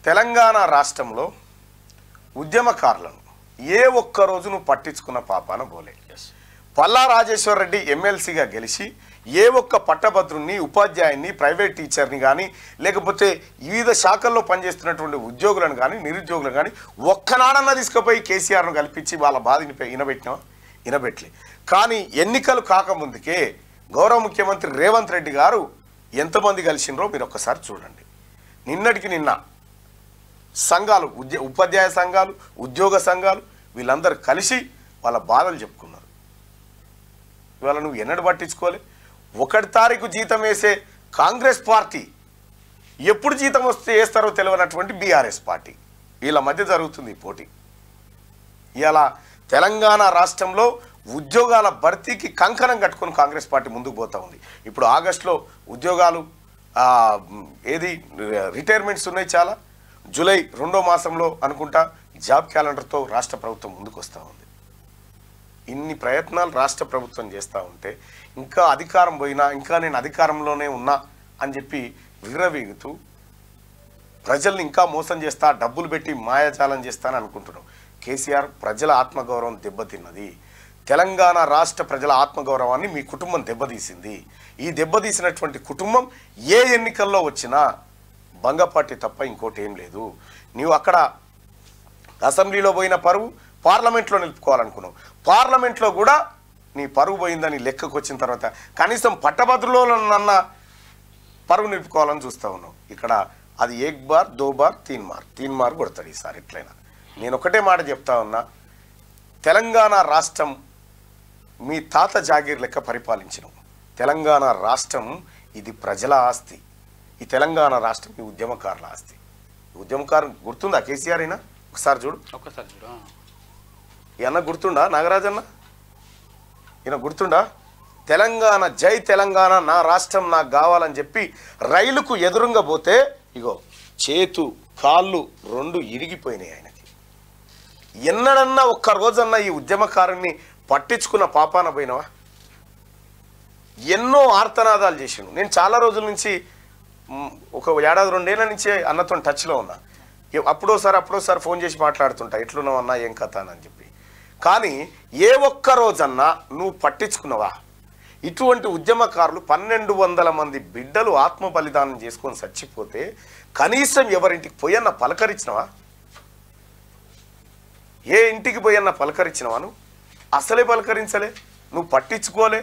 తెలంగాణ రాష్ట్రంలో ఉద్యమకారులను ఏ ఒక్క రోజు నువ్వు పట్టించుకున్న పాపాన పోలే పల్లా రాజేశ్వర్ రెడ్డి ఎమ్మెల్సీగా గెలిచి ఏ ఒక్క పట్టభద్రుని ఉపాధ్యాయుని ప్రైవేట్ టీచర్ని కానీ లేకపోతే వివిధ శాఖల్లో పనిచేస్తున్నటువంటి ఉద్యోగులను కానీ నిరుద్యోగులను కానీ ఒక్కనాడన్నా తీసుకుపోయి కేసీఆర్ను కల్పించి వాళ్ళ బాధని వినబెట్టినావా వినబెట్టలే కానీ ఎన్నికలు కాకముందుకే గౌరవ ముఖ్యమంత్రి రేవంత్ రెడ్డి గారు ఎంతమంది కలిసినరో మీరు ఒక్కసారి చూడండి నిన్నటికి నిన్న సంఘాలు ఉద్య ఉపాధ్యాయ సంఘాలు ఉద్యోగ సంఘాలు వీళ్ళందరూ కలిసి వాళ్ళ బాధలు చెప్పుకున్నారు ఇవాళ నువ్వు ఎన్నడు పట్టించుకోలే ఒకటి తారీఖు జీతం వేసే కాంగ్రెస్ పార్టీ ఎప్పుడు జీతం వస్తే వేస్తారో తెలియనటువంటి బీఆర్ఎస్ పార్టీ వీళ్ళ మధ్య జరుగుతుంది ఈ పోటీ ఇవాళ తెలంగాణ రాష్ట్రంలో ఉద్యోగాల భర్తీకి కంకణం కట్టుకొని కాంగ్రెస్ పార్టీ ముందుకు పోతా ఉంది ఇప్పుడు ఆగస్టులో ఉద్యోగాలు ఆ, ఏది రిటైర్మెంట్స్ ఉన్నాయి చాలా జూలై రెండో మాసంలో అనుకుంటా జాబ్ క్యాలెండర్తో రాష్ట్ర ప్రభుత్వం ముందుకు వస్తూ ఉంది ఇన్ని ప్రయత్నాలు రాష్ట్ర ప్రభుత్వం చేస్తూ ఉంటే ఇంకా అధికారం పోయినా ఇంకా నేను అధికారంలోనే ఉన్నా అని చెప్పి విర్రవీగుతూ ప్రజల్ని ఇంకా మోసం చేస్తా డబ్బులు పెట్టి మాయాజాలం చేస్తానని అనుకుంటున్నాం కేసీఆర్ ప్రజల ఆత్మగౌరవం దెబ్బతిన్నది తెలంగాణ రాష్ట్ర ప్రజల ఆత్మగౌరవాన్ని మీ కుటుంబం దెబ్బతీసింది ఈ దెబ్బతీసినటువంటి కుటుంబం ఏ ఎన్నికల్లో వచ్చినా బంగపాటి తప్ప ఇంకోటి ఏం లేదు నీవు అక్కడ అసెంబ్లీలో పోయిన పరువు పార్లమెంట్లో నిలుపుకోవాలనుకున్నావు పార్లమెంట్లో కూడా నీ పరువు పోయిందని లెక్కకు వచ్చిన తర్వాత కనీసం పట్టభద్రులన్న పరువు నిలుపుకోవాలని చూస్తూ ఉన్నాం ఇక్కడ అది ఏక్ బార్ దో బార్ తీన్ మార్ తీన్ మార్ కొడతాడు ఈసారి ఎట్లయినా నేను ఒకటే మాట చెప్తా ఉన్నా తెలంగాణ రాష్ట్రం మీ తాత జాగీర్ లెక్క పరిపాలించను తెలంగాణ రాష్ట్రం ఇది ప్రజల ఆస్తి ఈ తెలంగాణ రాష్ట్రం ఈ ఉద్యమకారుల ఆస్తి ఈ ఉద్యమకారు గుర్తుందా కేసీఆర్ అయినా ఒకసారి చూడు ఒక్కసారి చూడు ఆ. ఈ అన్న గుర్తుండా నాగరాజన్న ఈయన గుర్తుండా తెలంగాణ జై తెలంగాణ నా రాష్ట్రం నాకు కావాలని చెప్పి రైలుకు ఎదురుంగా పోతే ఇగో చేతు కాళ్ళు రెండు ఇరిగిపోయినాయి ఆయనకి ఎన్నడన్నా ఒక్క రోజన్నా ఈ ఉద్యమకారుణ్ణి పట్టించుకున్న పాపాన పోయినవా ఎన్నో ఆర్తనాదాలు చేసిండు నేను చాలా రోజుల నుంచి మ్, ఒక ఏడాది రెండేళ్ల నుంచే అన్నతో టచ్లో ఉన్నా ఎ- అప్పుడోసారి అప్పుడోసారి ఫోన్ చేసి మాట్లాడుతుంటా ఎట్లున్నావు అన్నా ఏం కథ అని చెప్పి కానీ ఏ ఒక్క రోజన్నా నువ్వు పట్టించుకున్నావా ఇటువంటి ఉద్యమకారులు పన్నెండు వందల మంది బిడ్డలు ఆత్మ బలిదానం చేసుకొని చచ్చిపోతే కనీసం ఎవరింటికి పోయన్న పలకరించినవా ఏ ఇంటికి పోయన్న పలకరించినవా నువ్వు అసలే పలకరించలే నువ్వు పట్టించుకోలే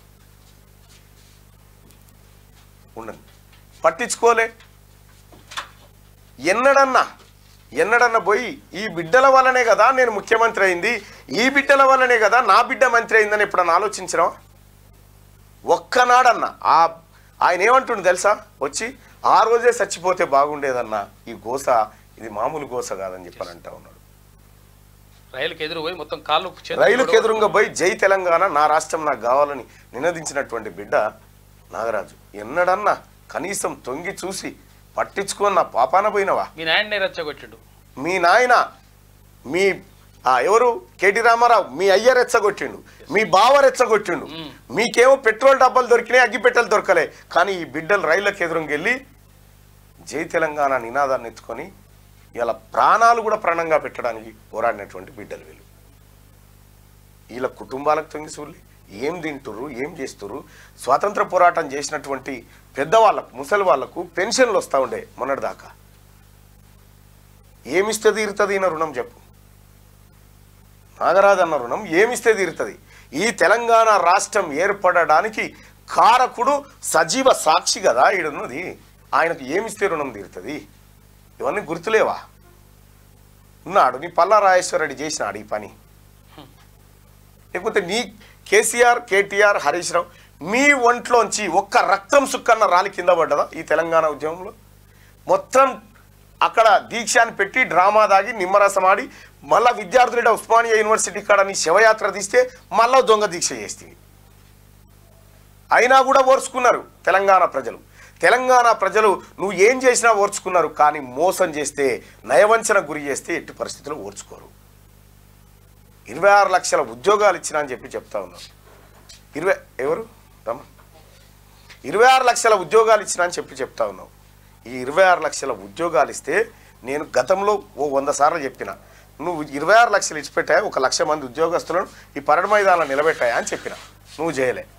ఉండండి పట్టించుకోలే ఎన్నడన్నా ఎన్నడన్నా పోయి ఈ బిడ్డల వల్లనే కదా నేను ముఖ్యమంత్రి అయింది ఈ బిడ్డల వల్లనే కదా నా బిడ్డ మంత్రి అయిందని ఎప్పుడన్నా ఆలోచించరా ఒక్కనాడన్నా ఆ ఆయన ఏమంటుండు తెలుసా వచ్చి ఆ రోజే చచ్చిపోతే బాగుండేదన్నా ఈ గోస ఇది మామూలు గోస కాదని చెప్పని అంటా ఉన్నాడు రైలుకి ఎదురు పోయి మొత్తం కాళ్ళు చేతులు రైలుకు కూడా- ఎదురుగా పోయి జై తెలంగాణ నా రాష్ట్రం నాకు కావాలని నినదించినటువంటి బిడ్డ నాగరాజు ఎన్నడన్నా కనీసం తొంగి చూసి పట్టించుకొని నా పాపాన పోయినవా మీ నాయన్నే రెచ్చగొట్టిండు మీ నాయన మీ ఆ, ఎవరు కేటీ రామారావు మీ అయ్య రెచ్చగొట్టిండు మీ బావ రెచ్చగొట్టిండు మీకేమో పెట్రోల్ డబ్బాలు దొరికినాయి అగ్గిపెట్టెలు దొరకలే కానీ ఈ బిడ్డలు రైళ్ళకి ఎదురుగా వెళ్ళి జై తెలంగాణ నినాదాన్ని ఎత్తుకొని ఇలా ప్రాణాలు కూడా ప్రాణంగా పెట్టడానికి పోరాడినటువంటి బిడ్డలు వీళ్ళు వీళ్ళ కుటుంబాలకు తొంగి చూడలే ఏం తింటుర్రు ఏం చేస్తుర్రు స్వాతంత్ర పోరాటం చేసినటువంటి పెద్దవాళ్ళకు ముసలి వాళ్ళకు పెన్షన్లు వస్తూ ఉండే మొన్నటిదాకా ఏమిస్తే తీరుతుంది ఈయన రుణం చెప్పు నాగరాజు అన్న రుణం ఏమిస్తే తీరుతుంది ఈ తెలంగాణ రాష్ట్రం ఏర్పడడానికి కారకుడు సజీవ సాక్షి కదా ఈడున్నది ఆయనకు ఏమిస్తే రుణం తీరుతుంది ఇవన్నీ గుర్తులేవా ఉన్నాడు నీ పల్లా రాజేశ్వరరెడ్డి చేసినాడు ఈ పని లేకపోతే నీ కేసీఆర్ కేటీఆర్ హరీష్ రావు మీ ఒంట్లోంచి ఒక్క రక్తం సుక్కన్న రాలి కింద పడ్డదా ఈ తెలంగాణ ఉద్యమంలో మొత్తం అక్కడ దీక్షాన్ని పెట్టి డ్రామా దాగి నిమ్మరసం ఆడి మళ్ళా విద్యార్థులు ఉస్మానియా యూనివర్సిటీ కాడ నీ శివయాత్ర తీస్తే మళ్ళా దొంగ దీక్ష చేస్తుంది అయినా కూడా ఓర్చుకున్నారు తెలంగాణ ప్రజలు తెలంగాణ ప్రజలు నువ్వు ఏం చేసినా ఓర్చుకున్నారు కానీ మోసం చేస్తే నయవంచన గురి చేస్తే ఎట్టి పరిస్థితుల్లో ఓర్చుకోరు ఇరవై ఆరు లక్షల ఉద్యోగాలు ఇచ్చినా అని చెప్పి చెప్తా ఉన్నారు ఇరవై ఎవరు రమ్మ ఇరవై ఆరు లక్షల ఉద్యోగాలు ఇచ్చినా అని చెప్పి చెప్తా ఉన్నావు ఈ ఇరవై ఆరు లక్షల ఉద్యోగాలు ఇస్తే నేను గతంలో ఓ వంద సార్లు చెప్పిన నువ్వు ఇరవై ఆరు లక్షలు ఇచ్చిపెట్టాయి ఒక లక్ష మంది ఉద్యోగస్తులను ఈ పరడ మైదానంలో నిలబెట్టాయా అని చెప్పిన నువ్వు చేయలే